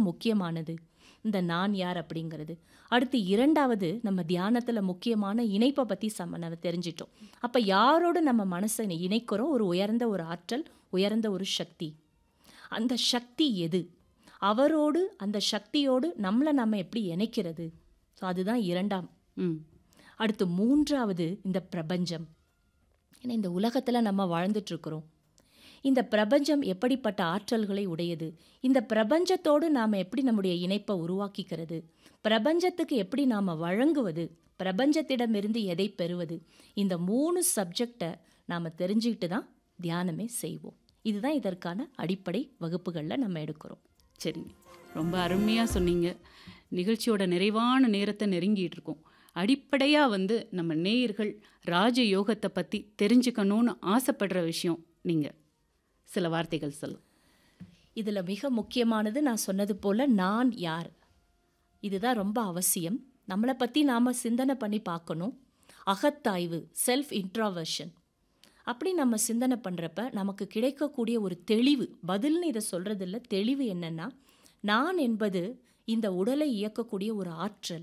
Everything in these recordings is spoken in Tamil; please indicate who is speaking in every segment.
Speaker 1: முக்கியமானது இந்த நான் யார் அப்படிங்கிறது அடுத்து இரண்டாவது நம்ம தியானத்தில் முக்கியமான இணைப்பை பற்றி சம நம்ம தெரிஞ்சிட்டோம் அப்போ யாரோடு நம்ம மனசை இணைக்கிறோம் ஒரு உயர்ந்த ஒரு ஆற்றல் உயர்ந்த ஒரு சக்தி அந்த சக்தி எது அவரோடு அந்த சக்தியோடு நம்மளை நம்ம எப்படி இணைக்கிறது ஸோ அதுதான் இரண்டாம்
Speaker 2: ம்
Speaker 1: அடுத்து மூன்றாவது இந்த பிரபஞ்சம் ஏன்னா இந்த உலகத்தில் நம்ம வாழ்ந்துட்டு இருக்கிறோம் இந்த பிரபஞ்சம் எப்படிப்பட்ட ஆற்றல்களை உடையது இந்த பிரபஞ்சத்தோடு நாம் எப்படி நம்முடைய இணைப்பை உருவாக்கிக்கிறது பிரபஞ்சத்துக்கு எப்படி நாம் வழங்குவது பிரபஞ்சத்திடமிருந்து எதை பெறுவது இந்த மூணு சப்ஜெக்டை நாம் தெரிஞ்சுக்கிட்டு தான் தியானமே செய்வோம் இதுதான் இதற்கான அடிப்படை வகுப்புகளில் நம்ம எடுக்கிறோம்
Speaker 2: சரிங்க ரொம்ப அருமையாக சொன்னீங்க நிகழ்ச்சியோட நிறைவான நேரத்தை நெருங்கிட்டு இருக்கோம் அடிப்படையாக வந்து நம்ம நேயர்கள் ராஜ யோகத்தை பற்றி தெரிஞ்சுக்கணும்னு ஆசைப்படுற விஷயம் நீங்கள் சில வார்த்தைகள் சொல்லும்
Speaker 1: இதில் மிக முக்கியமானது நான் சொன்னது போல் நான் யார் இதுதான் ரொம்ப அவசியம் நம்மளை பற்றி நாம் சிந்தனை பண்ணி பார்க்கணும் அகத்தாய்வு செல்ஃப் இன்ட்ராவர்ஷன் அப்படி நம்ம சிந்தனை பண்ணுறப்ப நமக்கு கிடைக்கக்கூடிய ஒரு தெளிவு பதில்னு இதை சொல்கிறது இல்லை தெளிவு என்னென்னா நான் என்பது இந்த உடலை இயக்கக்கூடிய ஒரு ஆற்றல்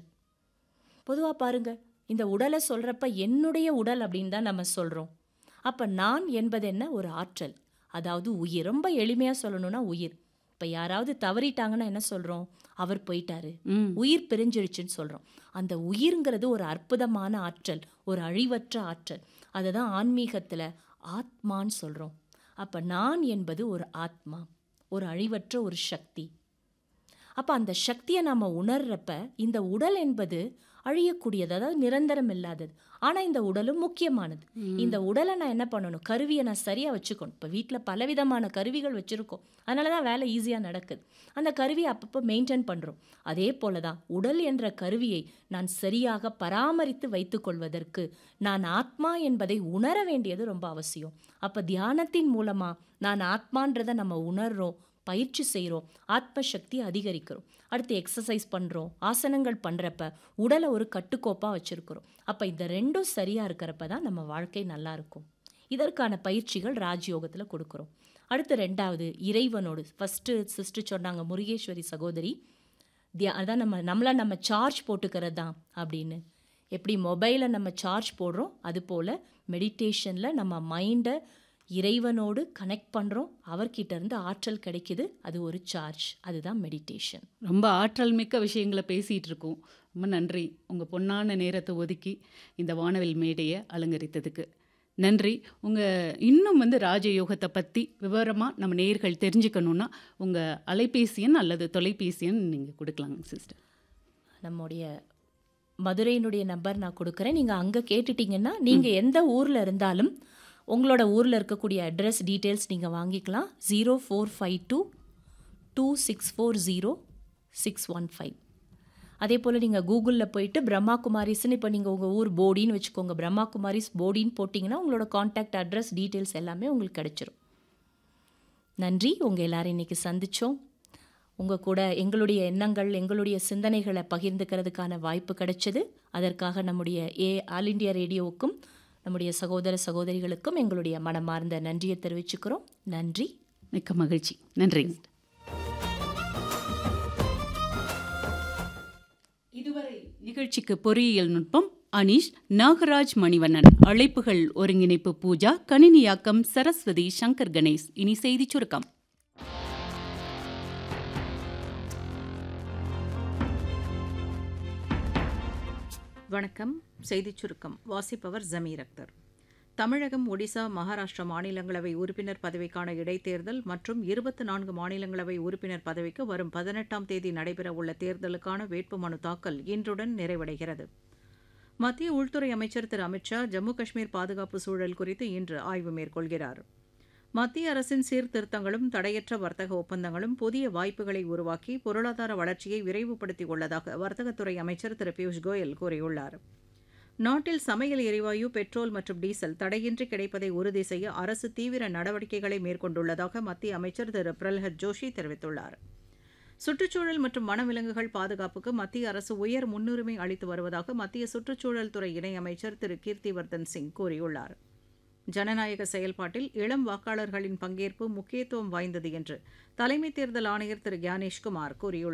Speaker 1: பொதுவாக பாருங்க இந்த உடலை சொல்கிறப்ப என்னுடைய உடல் அப்படின்னு தான் நம்ம சொல்கிறோம் அப்போ நான் என்பது என்ன ஒரு ஆற்றல் அதாவது உயிர் ரொம்ப எளிமையாக சொல்லணும்னா உயிர் இப்போ யாராவது தவறிட்டாங்கன்னா என்ன சொல்கிறோம் அவர் போயிட்டாரு
Speaker 2: ம்
Speaker 1: உயிர் பிரிஞ்சிருச்சுன்னு சொல்கிறோம் அந்த உயிர்ங்கிறது ஒரு அற்புதமான ஆற்றல் ஒரு அழிவற்ற ஆற்றல் அதை தான் ஆன்மீகத்தில் ஆத்மான்னு சொல்கிறோம் அப்போ நான் என்பது ஒரு ஆத்மா ஒரு அழிவற்ற ஒரு சக்தி அப்போ அந்த சக்தியை நாம் உணர்றப்ப இந்த உடல் என்பது அழியக்கூடியது அதாவது நிரந்தரம் இல்லாதது ஆனால் இந்த உடலும் முக்கியமானது இந்த உடலை நான் என்ன பண்ணணும் கருவியை நான் சரியாக வச்சுக்கணும் இப்போ வீட்டில் பலவிதமான கருவிகள் வச்சுருக்கோம் அதனால தான் வேலை ஈஸியாக நடக்குது அந்த கருவியை அப்பப்போ மெயின்டைன் பண்ணுறோம் அதே போல தான் உடல் என்ற கருவியை நான் சரியாக பராமரித்து வைத்துக்கொள்வதற்கு நான் ஆத்மா என்பதை உணர வேண்டியது ரொம்ப அவசியம் அப்போ தியானத்தின் மூலமாக நான் ஆத்மான்றதை நம்ம உணர்றோம் பயிற்சி செய்கிறோம் ஆத்ம சக்தி அதிகரிக்கிறோம் அடுத்து எக்ஸசைஸ் பண்ணுறோம் ஆசனங்கள் பண்ணுறப்ப உடலை ஒரு கட்டுக்கோப்பாக வச்சுருக்கிறோம் அப்போ இந்த ரெண்டும் சரியாக இருக்கிறப்ப தான் நம்ம வாழ்க்கை நல்லா இருக்கும் இதற்கான பயிற்சிகள் ராஜயோகத்தில் கொடுக்குறோம் அடுத்து ரெண்டாவது இறைவனோடு ஃபஸ்ட்டு சிஸ்டர் சொன்னாங்க முருகேஸ்வரி சகோதரி தியா அதான் நம்ம நம்மளை நம்ம சார்ஜ் போட்டுக்கிறது தான் அப்படின்னு எப்படி மொபைலை நம்ம சார்ஜ் போடுறோம் அது போல் மெடிடேஷனில் நம்ம மைண்டை இறைவனோடு கனெக்ட் பண்ணுறோம் அவர்கிட்ட இருந்து ஆற்றல் கிடைக்குது அது ஒரு சார்ஜ் அதுதான் மெடிடேஷன்
Speaker 2: ரொம்ப ஆற்றல் மிக்க விஷயங்களை பேசிகிட்டு இருக்கோம் ரொம்ப நன்றி உங்கள் பொன்னான நேரத்தை ஒதுக்கி இந்த வானவில் மேடையை அலங்கரித்ததுக்கு நன்றி உங்கள் இன்னும் வந்து ராஜயோகத்தை பற்றி விவரமாக நம்ம நேயர்கள் தெரிஞ்சுக்கணுன்னா உங்கள் அலைபேசி எண் அல்லது தொலைபேசி எண் நீங்கள் கொடுக்கலாங்க சிஸ்டர்
Speaker 1: நம்முடைய மதுரையினுடைய நம்பர் நான் கொடுக்குறேன் நீங்கள் அங்கே கேட்டுட்டீங்கன்னா நீங்கள் எந்த ஊரில் இருந்தாலும் உங்களோட ஊரில் இருக்கக்கூடிய அட்ரஸ் டீட்டெயில்ஸ் நீங்கள் வாங்கிக்கலாம் zero four five two two six four zero six one five அதே போல் நீங்கள் கூகுளில் போயிட்டு பிரம்மா குமாரிஸ்னு இப்போ நீங்கள் உங்கள் ஊர் போடின்னு வச்சுக்கோங்க பிரம்மா குமாரிஸ் போடின்னு போட்டிங்கன்னா உங்களோட காண்டாக்ட் அட்ரஸ் டீட்டெயில்ஸ் எல்லாமே உங்களுக்கு கிடைச்சிரும் நன்றி உங்கள் எல்லாரும் இன்றைக்கி சந்தித்தோம் உங்கள் கூட எங்களுடைய எண்ணங்கள் எங்களுடைய சிந்தனைகளை பகிர்ந்துக்கிறதுக்கான வாய்ப்பு கிடைச்சது அதற்காக நம்முடைய ஏ ஆல் இண்டியா ரேடியோவுக்கும் நம்முடைய சகோதர சகோதரிகளுக்கும் எங்களுடைய மனமார்ந்த நன்றியை தெரிவிச்சுக்கிறோம் நன்றி
Speaker 2: மிக்க மகிழ்ச்சி நன்றி இதுவரை நிகழ்ச்சிக்கு பொறியியல் நுட்பம் அனீஷ் நாகராஜ் மணிவண்ணன் அழைப்புகள் ஒருங்கிணைப்பு பூஜா கணினியாக்கம் சரஸ்வதி சங்கர் கணேஷ் இனி செய்தி சுருக்கம்
Speaker 3: வணக்கம் செய்திச் சுருக்கம் வாசிப்பவர் ஜமீர் அக்தர் தமிழகம் ஒடிசா மகாராஷ்டிரா மாநிலங்களவை உறுப்பினர் பதவிக்கான இடைத்தேர்தல் மற்றும் இருபத்தி நான்கு மாநிலங்களவை உறுப்பினர் பதவிக்கு வரும் பதினெட்டாம் தேதி நடைபெறவுள்ள தேர்தலுக்கான வேட்புமனு தாக்கல் இன்றுடன் நிறைவடைகிறது மத்திய உள்துறை அமைச்சர் திரு அமித்ஷா ஜம்மு காஷ்மீர் பாதுகாப்பு சூழல் குறித்து இன்று ஆய்வு மேற்கொள்கிறார் மத்திய அரசின் சீர்திருத்தங்களும் தடையற்ற வர்த்தக ஒப்பந்தங்களும் புதிய வாய்ப்புகளை உருவாக்கி பொருளாதார வளர்ச்சியை விரைவுபடுத்தி உள்ளதாக வர்த்தகத்துறை அமைச்சர் திரு பியூஷ் கோயல் கூறியுள்ளார் நாட்டில் சமையல் எரிவாயு பெட்ரோல் மற்றும் டீசல் தடையின்றி கிடைப்பதை உறுதி செய்ய அரசு தீவிர நடவடிக்கைகளை மேற்கொண்டுள்ளதாக மத்திய அமைச்சர் திரு பிரல்ஹத் ஜோஷி தெரிவித்துள்ளார் சுற்றுச்சூழல் மற்றும் வனவிலங்குகள் பாதுகாப்புக்கு மத்திய அரசு உயர் முன்னுரிமை அளித்து வருவதாக மத்திய சுற்றுச்சூழல் துறை இணையமைச்சர் திரு கீர்த்திவர்தன் சிங் கூறியுள்ளார் ஜனநாயக செயல்பாட்டில் இளம் வாக்காளர்களின் பங்கேற்பு முக்கியத்துவம் வாய்ந்தது என்று தலைமை தேர்தல் ஆணையர் திரு கியானேஷ்குமார் கூறியுள்ளார்